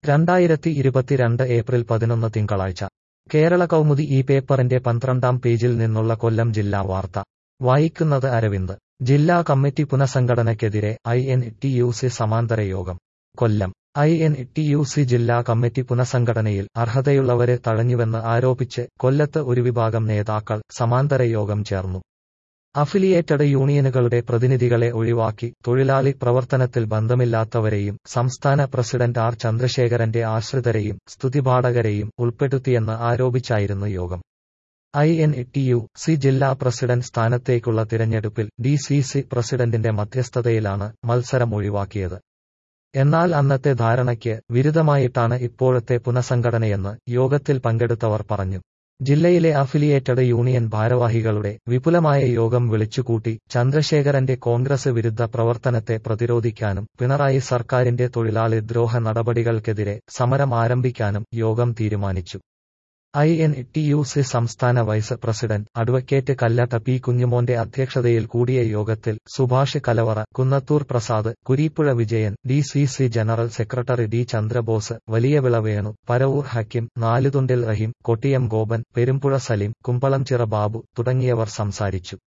രണ്ടായിരത്തി ഇരുപത്തിരണ്ട് ഏപ്രിൽ പതിനൊന്ന് തിങ്കളാഴ്ച കേരള കൗമുദി ഈ പേപ്പറിന്റെ പന്ത്രണ്ടാം പേജിൽ നിന്നുള്ള കൊല്ലം ജില്ലാ വാർത്ത വായിക്കുന്നത് അരവിന്ദ് ജില്ലാ കമ്മിറ്റി പുനഃസംഘടനയ്ക്കെതിരെ I N T U C സമാന്തര യോഗം Kollam I N T U C ജില്ലാ കമ്മിറ്റി പുനഃസംഘടനയിൽ അർഹതയുള്ളവരെ തഴഞ്ഞുവെന്ന് ആരോപിച്ച് കൊല്ലത്ത് ഒരു വിഭാഗം നേതാക്കൾ സമാന്തര യോഗം ചേർന്നു അഫിലിയേറ്റഡ് യൂണിയനുകളുടെ പ്രതിനിധികളെ ഒഴിവാക്കി തൊഴിലാളി പ്രവർത്തനത്തിൽ ബന്ധമില്ലാത്തവരെയും സംസ്ഥാന പ്രസിഡന്റ് ആർ ചന്ദ്രശേഖരന്റെ ആശ്രിതരെയും സ്തുതിപാഠകരെയും ഉൾപ്പെടുത്തിയെന്ന് ആരോപിച്ചായിരുന്നു യോഗം I N T U C ജില്ലാ പ്രസിഡന്റ് സ്ഥാനത്തേക്കുള്ള തിരഞ്ഞെടുപ്പിൽ ഡി സി സി പ്രസിഡന്റിന്റെ മധ്യസ്ഥതയിലാണ് മത്സരം ഒഴിവാക്കിയത് എന്നാൽ അന്നത്തെ ധാരണയ്ക്ക് വിരുദ്ധമായിട്ടാണ് ഇപ്പോഴത്തെ പുനഃസംഘടനയെന്ന് യോഗത്തിൽ പങ്കെടുത്തവർ പറഞ്ഞു ജില്ലയിലെ അഫിലിയേറ്റഡ് യൂണിയൻ ഭാരവാഹികളുടെ വിപുലമായ യോഗം വിളിച്ചുകൂട്ടി ചന്ദ്രശേഖരന്റെ കോൺഗ്രസ് വിരുദ്ധ പ്രവർത്തനത്തെ പ്രതിരോധിക്കാനും പിണറായി സർക്കാരിന്റെ തൊഴിലാളി ദ്രോഹ നടപടികൾക്കെതിരെ സമരം ആരംഭിക്കാനും യോഗം തീരുമാനിച്ചു I N T U C സംസ്ഥാന vice president advocate Kallada P കുഞ്ഞുമോന്റെ അധ്യക്ഷതയിൽ കൂടിയ യോഗത്തിൽ Subhash Kalavara Kunnathur Prasad Kureepuzha Vijayan D C C general secretary D Chandrabose Valiyavila Venu Paravur Hakkim Nalumthundil Rahim Kottiyam Gopan Perumpuzha Salim Kumbalamchira Babu തുടങ്ങിയവർ സംസാരിച്ചു